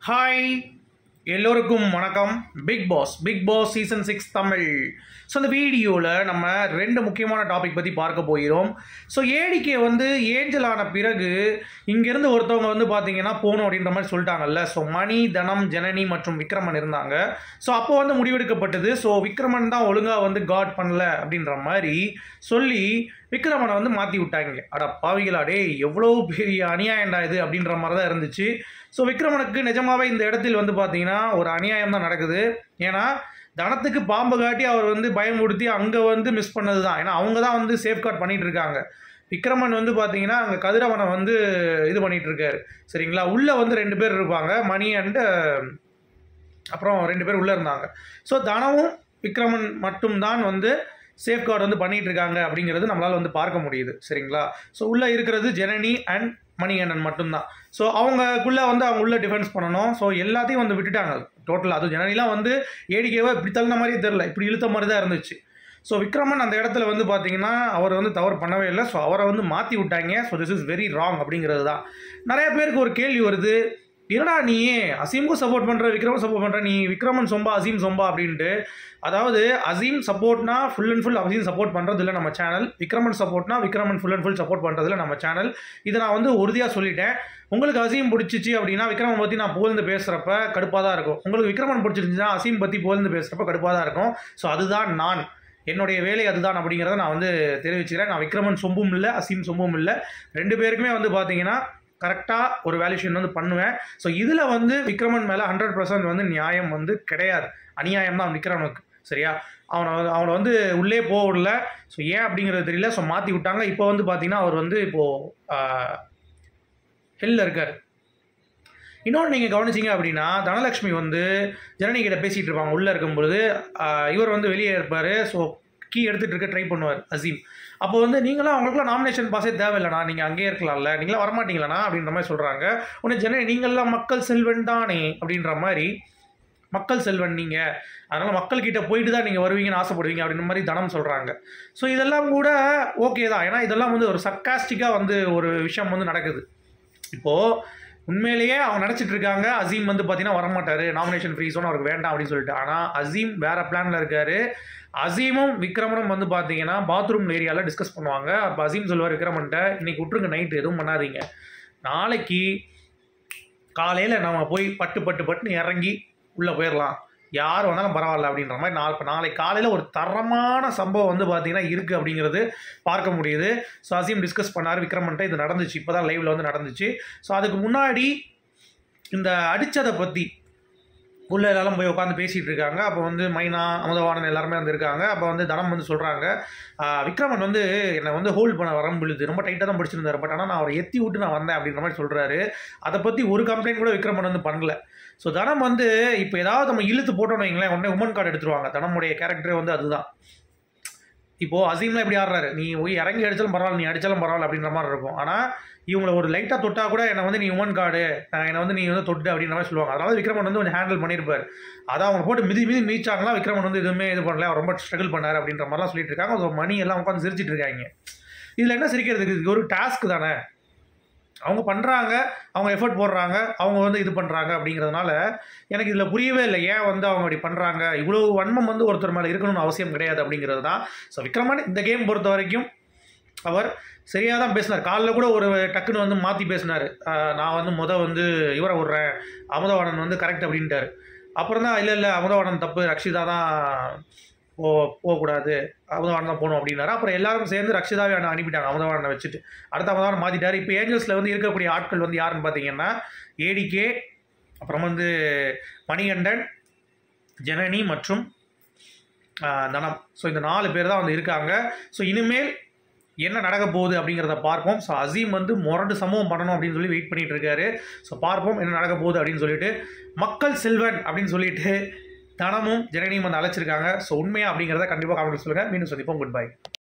hi எல்லோருக்கும் வணக்கம் Bigg Boss Bigg Boss season six Tamil so இந்த வீடியோவில் நம்ம ரெண்டு முக்கியமான டாபிக் பற்றி பார்க்க போகிறோம் ஸோ ஏடிகே வந்து ஏஞ்சல் ஆன பிறகு இங்கேருந்து ஒருத்தவங்க வந்து பார்த்தீங்கன்னா போகணும் அப்படின்ற மாதிரி சொல்லிட்டாங்கல்ல ஸோ மணி தனம் ஜனனி மற்றும் விக்ரமன் இருந்தாங்க ஸோ அப்போ வந்து முடிவெடுக்கப்பட்டது ஸோ விக்ரமன் தான் ஒழுங்காக வந்து காட் பண்ணல அப்படின்ற மாதிரி சொல்லி விக்ரமனை வந்து மாற்றி விட்டாங்க அட பாவிகளா டேய் எவ்வளோ பெரிய அநியாயம்டா இது அப்படின்ற மாதிரி தான் இருந்துச்சு ஸோ விக்ரமனுக்கு நிஜமாவே இந்த இடத்தில் வந்து பார்த்தீங்கன்னா ஒரு அநியாயம் தான் நடக்குது ஏன்னா தனத்துக்கு பாம்பு காட்டி அவர் வந்து பயமுறுத்தி அங்கே வந்து மிஸ் பண்ணது தான் ஏன்னா அவங்க தான் வந்து சேஃப்கார்ட் பண்ணிட்டு இருக்காங்க விக்ரமன் வந்து பார்த்தீங்கன்னா அங்கே கதிரவனை வந்து இது பண்ணிட்டு இருக்காரு சரிங்களா உள்ளே வந்து ரெண்டு பேர் இருப்பாங்க மணி அண்டு அப்புறம் ரெண்டு பேர் உள்ளே இருந்தாங்க ஸோ தனமும் விக்ரமன் மட்டும்தான் வந்து சேஃப்கார்டு வந்து பண்ணிட்டு இருக்காங்க அப்படிங்கிறது நம்மளால் வந்து பார்க்க முடியுது சரிங்களா ஸோ உள்ளே இருக்கிறது ஜனனி அண்ட் மணிகண்டன் மட்டும்தான் ஸோ அவங்கக்குள்ளே வந்து அவங்க உள்ள டிஃபென்ஸ் பண்ணணும் ஸோ எல்லாத்தையும் வந்து விட்டுட்டாங்க டோட்டலாக அதுவும் ஜனனிலாம் வந்து ஏடிக்கேவா இப்படி தள்ளின மாதிரியே தெரில இப்படி இழுத்த மாதிரி தான் இருந்துச்சு ஸோ விக்ரமன் அந்த இடத்துல வந்து பார்த்தீங்கன்னா அவர் வந்து தவறு பண்ணவே இல்லை ஸோ அவரை வந்து மாற்றி விட்டாங்க so this is very wrong அப்படிங்கிறது தான் நிறைய பேருக்கு ஒரு கேள்வி வருது என்னடா நீ அசீமுக்கும் சப்போர்ட் பண்ணுற விக்ரமன் சப்போர்ட் பண்ணுற நீ விக்ரமன் சொம்பா அசீம் சொம்பா அப்படின்ட்டு அதாவது அசீம் சப்போர்ட்னா full and full Azeem support பண்ணுறது இல்லை நம்ம சேனல் விக்ரமன் சப்போர்ட்னா Vikraman full and full support பண்ணுறதுல நம்ம சேனல் இதை நான் வந்து உறுதியாக சொல்லிட்டேன் உங்களுக்கு அசீம் பிடிச்சிச்சு அப்படின்னா விக்ரமன் பற்றி நான் புகழ்ந்து பேசுகிறப்ப கடுப்பாக தான் இருக்கும் உங்களுக்கு விக்ரமன் பிடிச்சிருந்துச்சுன்னா அசீம் பற்றி புகழ்ந்து பேசுகிறப்ப கடுப்பாக தான் இருக்கும் ஸோ அதுதான் நான் என்னுடைய வேலை அதுதான் அப்படிங்கிறத நான் வந்து தெரிவிச்சுக்கிறேன் நான் விக்ரமன் சொம்பும் இல்லை அசீம் சொம்பும் இல்லை ரெண்டு பேருக்குமே வந்து பார்த்தீங்கன்னா கரெக்டாக ஒரு வேல்யூஷன் வந்து பண்ணுவேன் ஸோ இதில் வந்து விக்ரமன் மேலே ஹண்ட்ரட் பர்சன்ட் வந்து நியாயம் வந்து கிடையாது அநியாயம் தான் விக்ரமனுக்கு சரியா அவனை வந்து அவனை வந்து உள்ளே போக விடல ஸோ ஏன் அப்படிங்கிறது தெரியல ஸோ மாற்றி விட்டாங்க இப்போ வந்து பார்த்தீங்கன்னா அவர் வந்து இப்போது ஹெல்லில் இருக்கார் இன்னொன்று நீங்கள் கவனிச்சிங்க அப்படின்னா தனலட்சுமி வந்து ஜனனி கிட்ட பேசிகிட்டு இருப்பாங்க உள்ளே இருக்கும்பொழுது ஆஹ், இவர் வந்து வெளியே இருப்பார் ஸோ கீ எடுத்துகிட்டு இருக்க ட்ரை பண்ணுவார் அசீம் அப்போ வந்து நீங்களாம் அவங்களுக்குலாம் நாமினேஷன் பாஸே தேவையில்லண்ணா நீங்கள் அங்கேயே இருக்கலாம்ல நீங்களாம் வரமாட்டீங்களாண்ணா அப்படின்ற மாதிரி சொல்கிறாங்க உடனே ஜனனி நீங்களாம் மக்கள் செல்வன் தானே அப்படின்ற மாதிரி மக்கள் செல்வன் நீங்கள் அதனால் மக்கள்கிட்ட போயிட்டு தான் நீங்கள் வருவீங்கன்னு ஆசைப்படுவீங்க அப்படின்ற மாதிரி தனம் சொல்கிறாங்க ஸோ இதெல்லாம் கூட ஓகே தான் ஏன்னா இதெல்லாம் வந்து ஒரு சர்க்காஸ்டிக்காக வந்து ஒரு விஷயம் வந்து நடக்குது இப்போது உண்மையிலேயே அவங்க நினச்சிட்டு இருக்காங்க அசீம் வந்து பார்த்தீங்கன்னா வரமாட்டார் நாமினேஷன் ஃப்ரீ zone அவருக்கு வேண்டாம் அப்படின்னு சொல்லிட்டு ஆனால் அசீம் வேற பிளானில் இருக்காரு அசீமும் விக்ரமனும் வந்து பார்த்தீங்கன்னா பாத்ரூம் ஏரியாவில் டிஸ்கஸ் பண்ணுவாங்க அப்போ அசீம் சொல்லுவார் விக்ரமன்ட்ட இன்னைக்கு விட்ருங்க நைட்டு எதுவும் பண்ணாதீங்க நாளைக்கு காலையில் நம்ம போய் பட்டு பட்டு பட்டுன்னு இறங்கி உள்ளே போயிடலாம் யார் வந்தாலும் பரவாயில்ல அப்படின்ற மாதிரி நாள் இப்போ நாளைக்கு காலையில் ஒரு தரமான சம்பவம் வந்து பார்த்தீங்கன்னா இருக்குது அப்படிங்கிறது பார்க்க முடியுது ஸோ அசீம் டிஸ்கஸ் பண்ணார் விக்ரமன்ட்ட இது நடந்துச்சு இப்போ தான் லைவில் வந்து நடந்துச்சு ஸோ அதுக்கு முன்னாடி இந்த அடித்ததை பற்றி உள்ள எல்லாரும் போய் உட்காந்து பேசிகிட்டு இருக்காங்க அப்போ வந்து மைனா அமுதவாணன் எல்லாருமே வந்து இருக்காங்க அப்போ வந்து தனம் வந்து சொல்கிறாங்க விக்ரமன் வந்து என்னை வந்து ஹோல்ட் பண்ண வர பொழுது ரொம்ப டைட்டாக தான் பிடிச்சிருந்தாரு பட் ஆனால் நான் அவரை எத்தி விட்டு நான் வந்தேன் அப்படின்ற மாதிரி சொல்கிறாரு அதை பற்றி ஒரு கம்ப்ளைண்ட் கூட விக்ரமன் வந்து பண்ணல ஸோ தனம் வந்து இப்போ ஏதாவது நம்ம இழுத்து போட்டோம்னு வைங்களேன் உடனே உமன் கார்டு எடுத்துருவாங்க தனமுடைய கேரக்டரே வந்து அதுதான் இப்போது அசீம்லாம் எப்படி ஆடுறாரு நீ போய் இறங்கி அடித்தாலும் பரவாயில்ல நீ அடித்தாலும் பரவாயில்ல அப்படின்ற மாதிரி இருக்கும் ஆனால் இவங்களை ஒரு லைட்டாக தொட்டா கூட என்னை வந்து நீ உமன் கார்டு என்னை வந்து நீ வந்து தொட்டு அப்படின்ற மாதிரி சொல்லுவாங்க அதனால விக்ரமன் வந்து கொஞ்சம் ஹேண்டில் பண்ணியிருப்பார் அதை அவங்க போட்டு மிதி மிதி மீச்சாங்களா விக்ரமன் வந்து எதுவுமே இது பண்ணல அவர் ரொம்ப ஸ்ட்ரகிள் பண்ணார் அப்படின்ற மாதிரிலாம் சொல்லிட்டு இருக்காங்க ஸோ மணி எல்லாம் உட்காந்து சிரிச்சிட்டு இருக்காங்க இதில் என்ன சிரிக்கிறதுக்கு இது ஒரு டாஸ்க் தானே அவங்க பண்ணுறாங்க அவங்க எஃபர்ட் போடுறாங்க அவங்க வந்து இது பண்ணுறாங்க அப்படிங்கிறதுனால எனக்கு இதில் புரியவே இல்லை ஏன் வந்து அவங்க அப்படி பண்ணுறாங்க இவ்வளோ வன்மம் வந்து ஒருத்தர் மேலே இருக்கணும்னு அவசியம் கிடையாது அப்படிங்கிறது தான் ஸோ விக்ரமன் இந்த கேம் பொறுத்த வரைக்கும் அவர் சரியாக தான் பேசினார் காலைல கூட ஒரு டக்குன்னு வந்து மாற்றி பேசினார் நான் வந்து முத வந்து இவரை விட்றேன் அமுதவாணன் வந்து கரெக்ட் அப்படின்ட்டார் அப்புறம் தான் இல்லை இல்லை அமுதவாணன் தப்பு ரக்ஷிதா தான் போ போகக்கூடாது அமுதவாணன் தான் போகணும் அப்படின்னாரு அப்புறம் எல்லாரும் சேர்ந்து ரக்ஷிதாவே அனு- அனுப்பிட்டாங்க அமுதவாணனை வச்சுட்டு அடுத்த அமுதவாணன் மாற்றிட்டார் இப்போ ஏஞ்சல்ஸில் வந்து இருக்கக்கூடிய ஆட்கள் வந்து யாருன்னு பார்த்தீங்கன்னா ஏடிகே அப்புறம் வந்து மணிகண்டன் ஜனனி மற்றும் ஆஹ், தனம் ஸோ இந்த நாலு பேர் தான் வந்து இருக்காங்க ஸோ இனிமேல் என்ன நடக்க போகுது அப்படிங்கிறத பார்ப்போம் ஸோ அசீம் வந்து முரண்டு சம்பவம் பண்ணணும் அப்படின்னு சொல்லி வெயிட் பண்ணிட்டு இருக்காரு ஸோ பார்ப்போம் என்ன நடக்க போகுது அப்படின்னு சொல்லிட்டு மக்கள் செல்வன் அப்படின்னு சொல்லிட்டு தனமும் ஜனனியும் வந்து அழைச்சிருக்காங்க ஸோ உண்மையா அப்படிங்கிறத கண்டிப்பாக கமெண்ட் சொல்லுங்கள் மீண்டும் சந்திப்போம் குட் பை